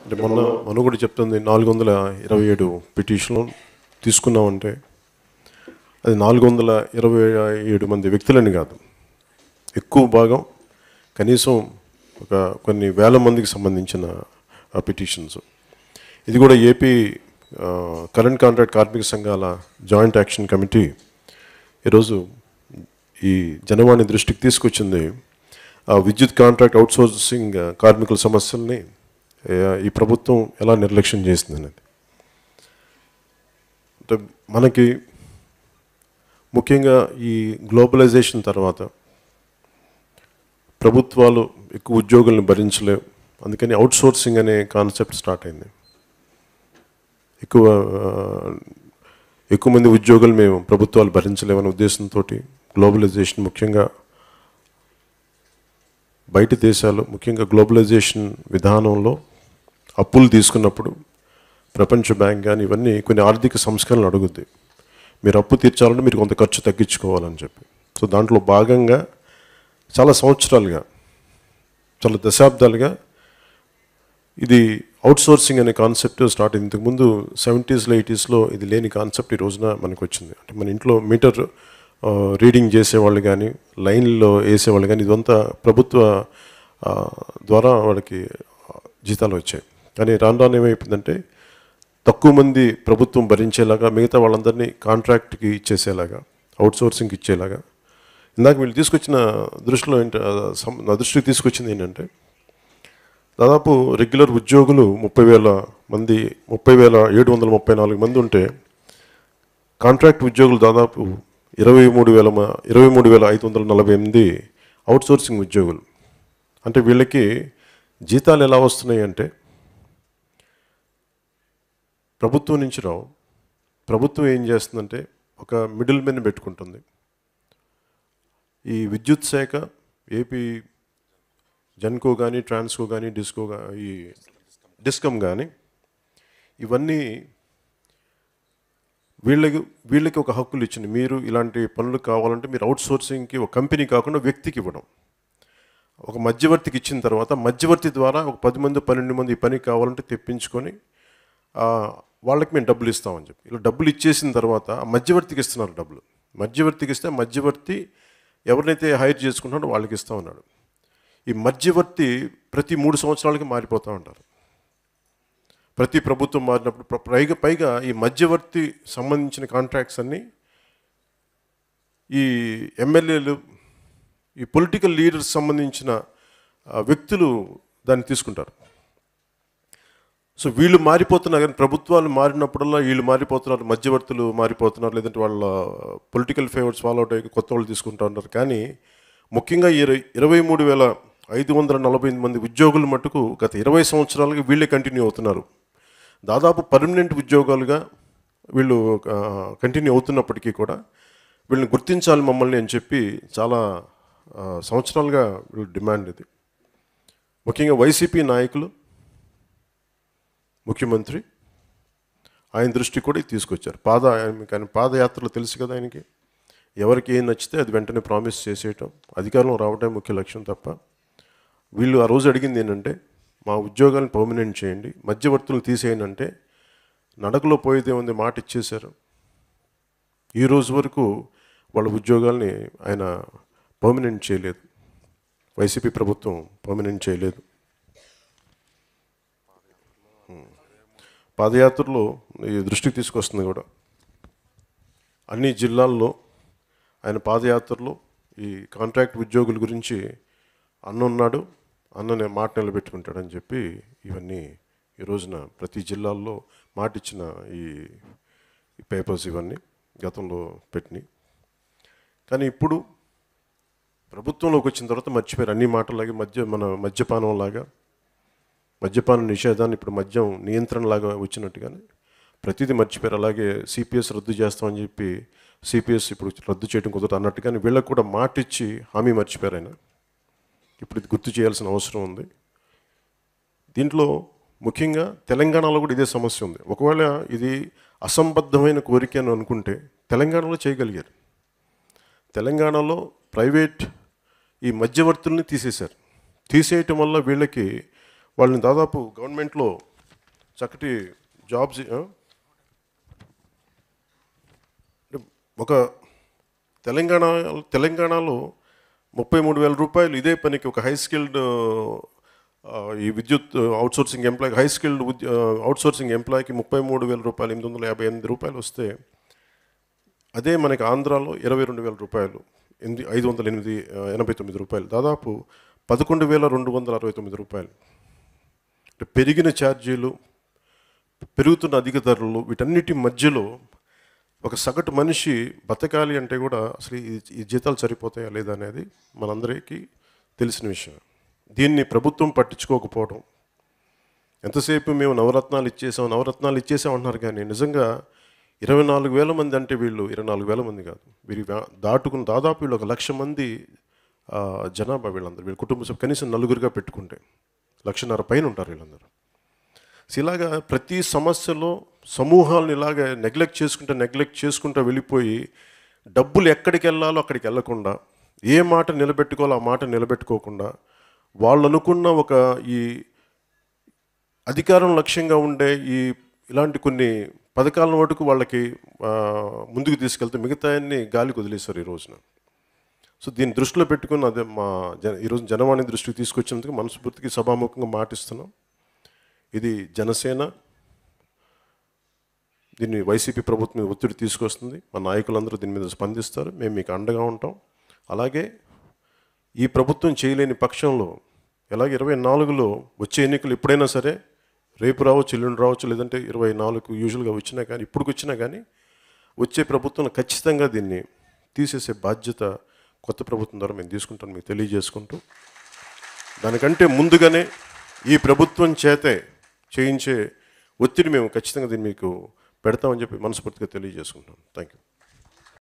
అంటే మొన్న మనం కూడా చెప్తుంది నాలుగు వందల ఇరవై ఏడు పిటిషన్లు తీసుకున్నామంటే అది నాలుగు వందల ఇరవై ఏడు మంది వ్యక్తులని కాదు ఎక్కువ భాగం కనీసం ఒక కొన్ని వేల మందికి సంబంధించిన పిటిషన్స్ ఇది కూడా ఏపీ కరెంట్ కాంట్రాక్ట్ కార్మిక సంఘాల జాయింట్ యాక్షన్ కమిటీ ఈరోజు ఈ జనవాణి దృష్టికి తీసుకొచ్చింది ఆ విద్యుత్ కాంట్రాక్ట్ అవుట్సోర్సింగ్ కార్మికుల సమస్యల్ని ఏ, ఈ ప్రభుత్వం ఎలా నిర్లక్ష్యం చేస్తుంది అనేది అంటే మనకి ముఖ్యంగా ఈ గ్లోబలైజేషన్ తర్వాత ప్రభుత్వాలు ఎక్కువ ఉద్యోగులను భరించలేవు అందుకని అవుట్సోర్సింగ్ అనే కాన్సెప్ట్ స్టార్ట్ అయింది ఎక్కువ ఆ, ఎక్కువ మంది ఉద్యోగులు మేము ప్రభుత్వాలు భరించలేమనే ఉద్దేశంతో గ్లోబలైజేషన్ ముఖ్యంగా బయట దేశాలు ముఖ్యంగా గ్లోబలైజేషన్ విధానంలో అప్పులు తీసుకున్నప్పుడు ప్రపంచ బ్యాంక్ కానీ ఇవన్నీ కొన్ని ఆర్థిక సంస్కరణలు అడుగుద్ది మీరు అప్పు తీర్చాలంటే మీరు కొంత ఖర్చు తగ్గించుకోవాలని చెప్పి సో దాంట్లో భాగంగా చాలా సంవత్సరాలుగా చాలా దశాబ్దాలుగా ఇది అవుట్సోర్సింగ్ అనే కాన్సెప్ట్ స్టార్ట్ అయింది ఇంతకుముందు సెవెంటీస్లో ఎయిటీస్లో ఇది లేని కాన్సెప్ట్ ఈ రోజున మనకు వచ్చింది అంటే మన ఇంట్లో మీటర్ ఆ, రీడింగ్ చేసేవాళ్ళు కానీ లైన్లో వేసేవాళ్ళు కానీ ఇదంతా ప్రభుత్వ ఆ, ద్వారా వాళ్ళకి జీతాలు వచ్చాయి కానీ రాను రాను ఏమైపోయిందంటే తక్కువ మంది ప్రభుత్వం భరించేలాగా మిగతా వాళ్ళందరినీ కాంట్రాక్ట్కి ఇచ్చేసేలాగా అవుట్సోర్సింగ్కి ఇచ్చేలాగా ఇందాక వీళ్ళు తీసుకొచ్చిన దృష్టిలో ఏంటి ఆ, సం- నా దృష్టికి తీసుకొచ్చింది ఏంటంటే దాదాపు రెగ్యులర్ ఉద్యోగులు ముప్పై వేల మంది ముప్పై వేల ఏడు వందల ముప్పై నాలుగు మంది ఉంటే కాంట్రాక్ట్ ఉద్యోగులు దాదాపు ఇరవై మూడు వేల మ- ఇరవై మూడు వేల ఐదు వందల నలభై ఎనిమిది అవుట్సోర్సింగ్ ఉద్యోగులు అంటే వీళ్ళకి జీతాలు ఎలా వస్తున్నాయి అంటే ప్రభుత్వం నుంచి రావు ప్రభుత్వం ఏం చేస్తుందంటే ఒక మిడిల్ మెన్ పెట్టుకుంటుంది ఈ విద్యుత్ శాఖ ఏపీ జన్కో కానీ ట్రాన్స్కో కానీ డిస్కో గా- ఈ డిస్కమ్ కానీ ఇవన్నీ వీళ్ళకి వీళ్ళకి ఒక హక్కులు ఇచ్చింది మీరు ఇలాంటి పనులు కావాలంటే మీరు అవుట్ సోర్సింగ్కి ఒక కంపెనీ కాకుండా వ్యక్తికి ఇవ్వడం ఒక మధ్యవర్తికి ఇచ్చిన తర్వాత మధ్యవర్తి ద్వారా ఒక పది మంది పన్నెండు మంది ఈ పని కావాలంటే తెప్పించుకొని ఆ, వాళ్ళకి మేము డబ్బులు ఇస్తామని చెప్పి ఇలా డబ్బులు ఇచ్చేసిన తర్వాత ఆ మధ్యవర్తికి ఇస్తున్నారు డబ్బులు మధ్యవర్తికి ఇస్తే మధ్యవర్తి ఎవరినైతే హైర్ చేసుకుంటాడో వాళ్ళకి ఇస్తా ఉన్నాడు ఈ మధ్యవర్తి ప్రతి మూడు సంవత్సరాలకి మారిపోతూ ఉంటారు ప్రతి ప్రభుత్వం మారినప్పుడు ప్ర- పైగా పైగా ఈ మధ్యవర్తి సంబంధించిన కాంట్రాక్ట్స్ అన్నీ ఈ ఎమ్మెల్యేలు ఈ పొలిటికల్ లీడర్స్ సంబంధించిన ఆ, వ్యక్తులు దాన్ని తీసుకుంటారు సో వీళ్ళు మారిపోతున్నారు కానీ ప్రభుత్వాలు మారినప్పుడల్లా వీళ్ళు మారిపోతున్నారు మధ్యవర్తులు మారిపోతున్నారు లేదంటే వాళ్ళ పొలిటికల్ ఫేవర్స్ ఫాలో అవుట్ అయ్యి కొత్త వాళ్ళు తీసుకుంటా ఉన్నారు కానీ ముఖ్యంగా ఇరవై ఇరవై మూడు వేల ఐదు వందల నలభై ఎనిమిది మంది ఉద్యోగులు మటుకు గత ఇరవై సంవత్సరాలుగా వీళ్ళే కంటిన్యూ అవుతున్నారు దాదాపు పర్మనెంట్ ఉద్యోగాలుగా వీళ్ళు కంటిన్యూ అవుతున్నప్పటికీ కూడా వీళ్ళని గుర్తించాలి మమ్మల్ని అని చెప్పి చాలా ఆ, సంవత్సరాలుగా వీళ్ళు డిమాండ్ ఇది ముఖ్యంగా వైసీపీ నాయకులు ముఖ్యమంత్రి ఆయన దృష్టి కూడా ఇది తీసుకొచ్చారు పాద ఆయన- ఆయన పాదయాత్రలో తెలుసు కదా ఆయనకి ఎవరికి ఏం నచ్చితే అది వెంటనే ప్రామిస్ చేసేయటం అధికారం రావటం ముఖ్య లక్ష్యం తప్ప వీళ్ళు ఆ రోజు అడిగింది ఏంటంటే మా ఉద్యోగాలను పర్మనెంట్ చేయండి మధ్యవర్తులు తీసేయండి అంటే నడకలో పోయేదే ఉంది మాట ఇచ్చేశారు ఈ రోజు వరకు వాళ్ళ ఉద్యోగాల్ని ఆయన పర్మనెంట్ చేయలేదు వైసీపీ ప్రభుత్వం పర్మనెంట్ చేయలేదు పాదయాత్రలో ఈ దృష్టికి తీసుకొస్తుంది కూడా అన్ని జిల్లాల్లో ఆయన పాదయాత్రలో ఈ కాంట్రాక్ట్ ఉద్యోగుల గురించి అన్న ఉన్నాడు అన్ననే మాట నిలబెట్టుకుంటాడని చెప్పి ఇవన్నీ ఈ రోజున ప్రతి జిల్లాల్లో మాట ఇచ్చిన ఈ ఈ పేపర్స్ ఇవన్నీ గతంలో పెట్టినాయి కానీ ఇప్పుడు ప్రభుత్వంలోకి వచ్చిన తర్వాత మర్చిపోయారు అన్ని మాటలాగే మద్య మన మద్యపానం లాగా మద్యపాన నిషేధాన్ని ఇప్పుడు మద్యం నియంత్రణలాగా వచ్చినట్టుగానే ప్రతిదీ మర్చిపోయారు అలాగే సిపిఎస్ రద్దు చేస్తామని చెప్పి సిపిఎస్ ఇప్పుడు రద్దు చేయడం కుదరదు అన్నట్టుగానే వీళ్ళకు కూడా మాట ఇచ్చి హామీ మర్చిపోయారు ఆయన ఇప్పుడు ఇది గుర్తు చేయాల్సిన అవసరం ఉంది దీంట్లో ముఖ్యంగా తెలంగాణలో కూడా ఇదే సమస్య ఉంది ఒకవేళ ఇది అసంబద్ధమైన కోరిక అని అనుకుంటే తెలంగాణలో చేయగలిగారు తెలంగాణలో ప్రైవేట్ ఈ మధ్యవర్తుల్ని తీసేశారు తీసేయటం వల్ల వీళ్ళకి వాళ్ళని దాదాపు గవర్నమెంట్లో చక్కటి జాబ్స్ ఆ? అంటే ఒక తెలంగాణ తెలంగాణలో ముప్పై మూడు వేల రూపాయలు ఇదే పనికి ఒక హై స్కిల్డ్ ఈ విద్యుత్ outsourcing employee high skilled outsourcing ఎంప్లాయ్కి ముప్పై మూడు వేల రూపాయలు ఎనిమిది వందల యాభై ఎనిమిది రూపాయలు వస్తే అదే మనకి ఆంధ్రాలో ఇరవై రెండు వేల రూపాయలు ఎనిమిది ఐదు వందల ఎనిమిది ఆ, ఎనభై తొమ్మిది రూపాయలు దాదాపు పదకొండు వేల రెండు వందల అరవై తొమ్మిది రూపాయలు అంటే పెరిగిన ఛార్జీలు పెరుగుతున్న అధిక ధరలు వీటన్నిటి మధ్యలో ఒక సగటు మనిషి బతకాలి అంటే కూడా అసలు ఈ ఈ జీతాలు సరిపోతాయా లేదా అనేది మనందరికీ తెలిసిన విషయం దీన్ని ప్రభుత్వం పట్టించుకోకపోవడం ఎంతసేపు మేము నవరత్నాలు ఇచ్చేసాం నవరత్నాలు ఇచ్చేసాం అంటున్నారు కానీ నిజంగా ఇరవై నాలుగు వేల మంది అంటే వీళ్ళు ఇరవై నాలుగు వేల మంది కాదు వీరి వ్యా- దాటుకుని దాదాపు వీళ్ళు ఒక లక్ష మంది ఆ, జనాభా వీళ్ళందరూ వీళ్ళ కుటుంబ సభ్యులు కనీసం నలుగురిగా పెట్టుకుంటే లక్షన్నర పైన ఉంటారు వీళ్ళందరూ సో ఇలాగా ప్రతి సమస్యలో సమూహాలను ఇలాగ నెగ్లెక్ట్ చేసుకుంటూ నెగ్లెక్ట్ చేసుకుంటూ వెళ్ళిపోయి డబ్బులు ఎక్కడికి వెళ్ళాలో అక్కడికి వెళ్ళకుండా ఏ మాట నిలబెట్టుకోవాలో ఆ మాట నిలబెట్టుకోకుండా వాళ్ళు అనుకున్న ఒక ఈ అధికారం లక్ష్యంగా ఉండే ఈ ఇలాంటి కొన్ని పథకాల మటుకు వాళ్ళకి ఆ, ముందుకు తీసుకెళ్తే మిగతా అన్ని గాలికి వదిలేశారు ఈ రోజున సో దీన్ని దృష్టిలో పెట్టుకుని అదే మా జన ఈరోజు జనవాణి దృష్టికి తీసుకొచ్చినందుకు మనస్ఫూర్తికి సభాముఖంగా మాటిస్తున్నాం ఇది జనసేన దీన్ని వైసీపీ ప్రభుత్వం మీద ఒత్తిడి తీసుకొస్తుంది మా నాయకులందరూ దీని మీద స్పందిస్తారు మేము మీకు అండగా ఉంటాం అలాగే ఈ ప్రభుత్వం చేయలేని పక్షంలో ఎలాగ ఇరవై నాలుగులో వచ్చే ఎన్నికలు ఎప్పుడైనా సరే రేపు రావచ్చు ఎల్లుండి రావచ్చు లేదంటే ఇరవై నాలుగు యూజువల్గా వచ్చినా కానీ ఇప్పుడు వచ్చినా కానీ వచ్చే ప్రభుత్వం ఖచ్చితంగా దీన్ని తీసేసే బాధ్యత కొత్త ప్రభుత్వం ద్వారా మేము తీసుకుంటాం మీకు తెలియజేసుకుంటూ దానికంటే ముందుగానే ఈ ప్రభుత్వం చేతే చేయించే ఒత్తిడి మేము ఖచ్చితంగా దీన్ని మీకు పెడతామని చెప్పి మనస్ఫూర్తిగా తెలియజేసుకుంటాం థ్యాంక్ యూ